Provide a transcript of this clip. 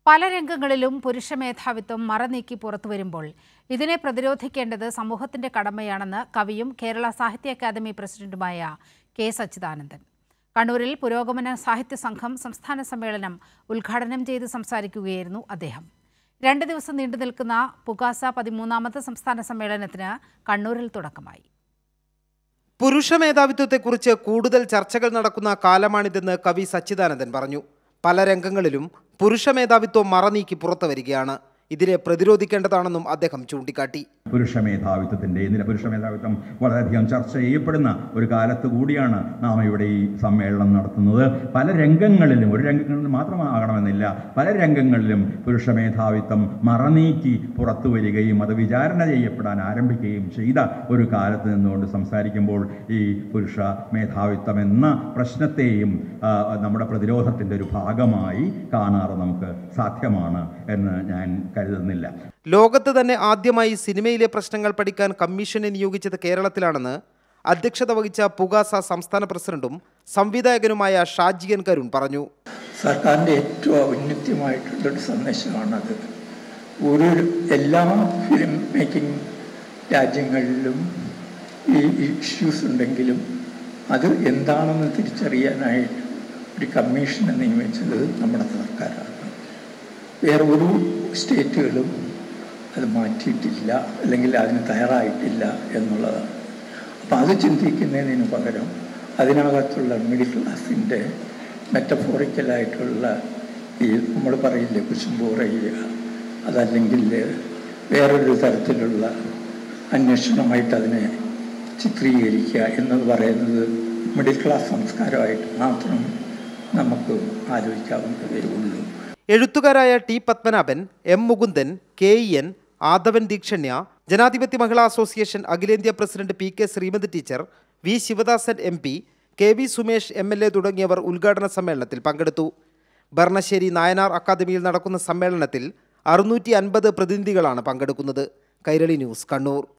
പല രംഗങ്ങളിലും പുരുഷ മേധാവിത്വം മറനീക്കി പുറത്തു വരുമ്പോൾ ഇതിനെ പ്രതിരോധിക്കേണ്ടത് സമൂഹത്തിന്റെ കടമയാണെന്ന് കവിയും കേരള സാഹിത്യ അക്കാദമി പ്രസിഡന്റുമായ കെ സച്ചിദാനന്ദൻ കണ്ണൂരിൽ പുരോഗമന സാഹിത്യ സംഘം സംസ്ഥാന സമ്മേളനം ഉദ്ഘാടനം ചെയ്ത് സംസാരിക്കുകയായിരുന്നു അദ്ദേഹം രണ്ട് ദിവസം നീണ്ടു നിൽക്കുന്ന പുകാസ പതിമൂന്നാമത് സംസ്ഥാന സമ്മേളനത്തിന് കണ്ണൂരിൽ തുടക്കമായി പുരുഷ മേധാവിത്വത്തെക്കുറിച്ച് കൂടുതൽ ചർച്ചകൾ നടക്കുന്ന കാലമാണിതെന്ന് കവി സച്ചിദാനന്ദൻ പറഞ്ഞു പല രംഗങ്ങളിലും പുരുഷ മേധാവിത്വം മറനീക്കി പുറത്തു വരികയാണ് ഇതിനെ പ്രതിരോധിക്കേണ്ടതാണെന്നും അദ്ദേഹം ചൂണ്ടിക്കാട്ടി പുരുഷ മേധാവിത്വത്തിൻ്റെ നില പുരുഷ മേധാവിത്വം വളരെയധികം ചർച്ച ചെയ്യപ്പെടുന്ന ഒരു കാലത്ത് കൂടിയാണ് നാം ഇവിടെ ഈ സമ്മേളനം നടത്തുന്നത് പല രംഗങ്ങളിലും ഒരു രംഗങ്ങളിൽ മാത്രമാകണമെന്നില്ല പല രംഗങ്ങളിലും പുരുഷ മേധാവിത്വം മറനീക്കി പുറത്തു വരികയും അത് വിചാരണ ചെയ്യപ്പെടാൻ ആരംഭിക്കുകയും ചെയ്ത ഒരു കാലത്ത് നിന്നുകൊണ്ട് സംസാരിക്കുമ്പോൾ ഈ പുരുഷ മേധാവിത്വം എന്ന പ്രശ്നത്തെയും ആ, നമ്മുടെ പ്രതിരോധത്തിൻ്റെ ഒരു ഭാഗമായി കാണാറ് നമുക്ക് സാധ്യമാണ് എന്ന് ഞാൻ കരുതുന്നില്ല ലോകത്ത് തന്നെ ആദ്യമായി സിനിമയിലെ പ്രശ്നങ്ങൾ പഠിക്കാൻ കമ്മീഷനെ നിയോഗിച്ചത് കേരളത്തിലാണെന്ന് അധ്യക്ഷത വഹിച്ച പുകാസ സംസ്ഥാന പ്രസിഡന്റും സംവിധായകനുമായ ഷാജിയൻ കരുൺ പറഞ്ഞു സർക്കാരിൻ്റെ ഏറ്റവും ഔന്നത്യമായിട്ടുള്ളൊരു സന്ദേശമാണത് ഒരു എല്ലാ ഫിലിം മേക്കിംഗ് രാജ്യങ്ങളിലും ഈ ഇഷ്യൂസ് ഉണ്ടെങ്കിലും അത് എന്താണെന്ന് തിരിച്ചറിയാനായിട്ട് ഒരു കമ്മീഷനെ നിയമിച്ചത് നമ്മുടെ സർക്കാരാണ് വേറെ ഒരു സ്റ്റേറ്റുകളും അത് മാറ്റിയിട്ടില്ല അല്ലെങ്കിൽ അതിന് തയ്യാറായിട്ടില്ല എന്നുള്ളതാണ് അപ്പം അത് ചിന്തിക്കുന്നതിന് പകരം അതിനകത്തുള്ള മിഡിൽ ക്ലാസിൻ്റെ മെറ്റഫോറിക്കലായിട്ടുള്ള ഈ നമ്മൾ പറയില്ലേ കുശുമ്പ് പറയുക അതല്ലെങ്കിൽ വേറൊരു തരത്തിലുള്ള അന്വേഷണമായിട്ട് അതിനെ ചിത്രീകരിക്കുക എന്നത് പറയുന്നത് മിഡിൽ ക്ലാസ് സംസ്കാരമായിട്ട് മാത്രം നമുക്ക് ആലോചിക്കാവുന്നതേ ഉള്ളൂ എഴുത്തുകാരായ T Padmanabhan M Mukundan K E N Aadavan ദീക്ഷണ്യ ജനാധിപത്യ മഹിളാ അസോസിയേഷൻ അഖിലേന്ത്യാ president P K Sreemathi teacher V Sivadasan M P K V Sumesh M L A തുടങ്ങിയവർ ഉദ്ഘാടന സമ്മേളനത്തിൽ പങ്കെടുത്തു ഭരണശ്ശേരി നായനാർ അക്കാദമിയിൽ നടക്കുന്ന സമ്മേളനത്തിൽ അറുന്നൂറ്റി അൻപത് പ്രതിനിധികളാണ് പങ്കെടുക്കുന്നത് കൈരളി ന്യൂസ് കണ്ണൂർ